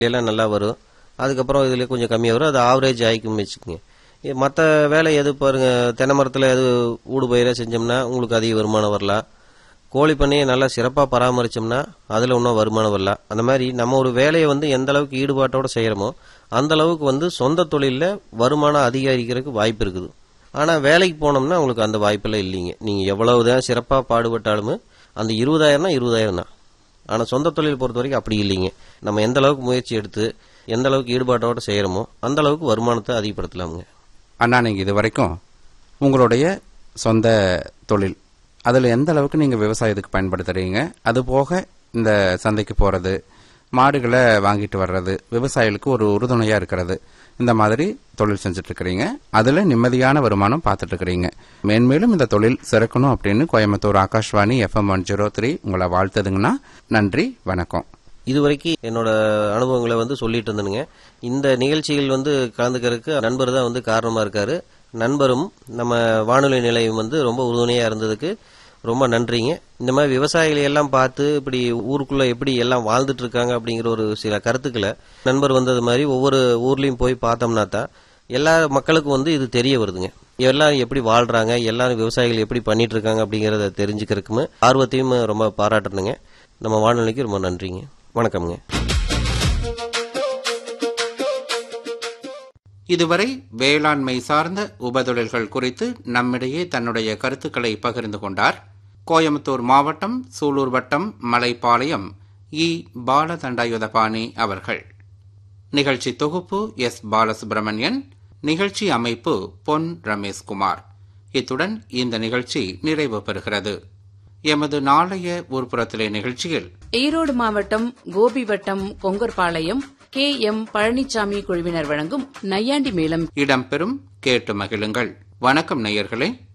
எல்லாம் நல்லா வரும் அதுக்கப்புறம் இதுல கொஞ்சம் கம்மியாக வரும் அது ஆவரேஜ் ஆகிக்கும் வச்சுக்கோங்க மற்ற வேலை எது பாருங்க தென்னை மரத்தில் எது ஊடு பயிராக செஞ்சோம்னா உங்களுக்கு அதிக வருமானம் வரலாம் கோழி பண்ணையை நல்லா சிறப்பாக பராமரிச்சோம்னா அதில் இன்னும் வருமானம் வரலாம் அந்த மாதிரி நம்ம ஒரு வேலையை வந்து எந்த அளவுக்கு ஈடுபாட்டோட செய்கிறோமோ அந்த அளவுக்கு வந்து சொந்த தொழிலில் வருமானம் அதிகரிக்கிறதுக்கு வாய்ப்பு இருக்குது ஆனால் வேலைக்கு போனோம்னா உங்களுக்கு அந்த வாய்ப்பெல்லாம் இல்லைங்க நீங்கள் எவ்வளவு தான் சிறப்பாக பாடுபட்டாலுமே அந்த இருபதாயிரம்னா இருபதாயிரம் தான் ஆனால் சொந்த தொழில் பொறுத்த வரைக்கும் அப்படி இல்லைங்க நம்ம எந்த அளவுக்கு முயற்சி எடுத்து எந்த அளவுக்கு ஈடுபாட்டோட செய்கிறோமோ அந்த அளவுக்கு வருமானத்தை அதிகப்படுத்தலாமுங்க அண்ணா நீங்கள் இது வரைக்கும் உங்களுடைய சொந்த தொழில் அதில் எந்த அளவுக்கு நீங்கள் விவசாயத்துக்கு பயன்படுத்துறீங்க அது போக இந்த சந்தைக்கு போகிறது மாடுகளை வாங்கிட்டு வர்றது விவசாயிகளுக்கு ஒரு உறுதுணையாக இருக்கிறது இந்த மாதிரி தொழில் செஞ்சுட்டு இருக்கிறீங்க அதில் நிம்மதியான வருமானம் பார்த்துட்டு இருக்கிறீங்க மேன்மேலும் இந்த தொழில் சிறக்கணும் அப்படின்னு Coimbatore Akashvani FM one zero three உங்களை வாழ்த்துதுங்கன்னா நன்றி வணக்கம் இதுவரைக்கும் என்னோட அனுபவங்களை வந்து சொல்லிட்டு இருந்தனுங்க இந்த நிகழ்ச்சிகள் வந்து கலந்துக்கிறதுக்கு நண்பர் தான் வந்து காரணமா இருக்காரு நண்பரும் நம்ம வானொலி நிலையம் வந்து ரொம்ப உறுதுணையா இருந்ததுக்கு ரொம்ப நன்றிங்க இந்த மாதிரி விவசாயிகளை எல்லாம் பார்த்து இப்படி ஊருக்குள்ள எப்படி எல்லாம் வாழ்ந்துட்டு இருக்காங்க அப்படிங்கிற ஒரு சில கருத்துக்களை நண்பர் வந்தது மாதிரி ஒவ்வொரு ஊர்லயும் போய் பார்த்தோம்னா தான் எல்லா மக்களுக்கும் வந்து இது தெரிய வருதுங்க எல்லாரும் எப்படி வாழ்றாங்க எல்லாரும் விவசாயிகள் எப்படி பண்ணிட்டு இருக்காங்க அப்படிங்கறத தெரிஞ்சுக்கிறதுக்குமே ஆர்வத்தையும் ரொம்ப பாராட்டணுங்க நம்ம வானொலிக்கு ரொம்ப நன்றிங்க வணக்கம்ங்க இதுவரை வேளாண்மை சார்ந்த உபதொழில்கள் குறித்து நம்மிடையே தன்னுடைய கருத்துக்களை பகிர்ந்து கொண்டார் கோயம்புத்தூர் மாவட்டம் சூலூர் வட்டம் மலைப்பாளையம் இ பாலதண்டாயுதபாணி அவர்கள் நிகழ்ச்சி தொகுப்பு எஸ் பாலசுப்ரமணியன் நிகழ்ச்சி அமைப்பு பொன் ரமேஷ்குமார் இத்துடன் இந்த நிகழ்ச்சி நிறைவு பெறுகிறது எமது நாளைய ஊர்ப்புறத்திலே நிகழ்ச்சியில் ஈரோடு மாவட்டம் கோபி வட்டம் கொங்கர்பாளையம் கே எம் பழனிசாமி குழுவினர் வழங்கும் நையாண்டி மேளம் இடம்பெறும் கேட்டு மகிழுங்கள் வணக்கம் நேயர்களே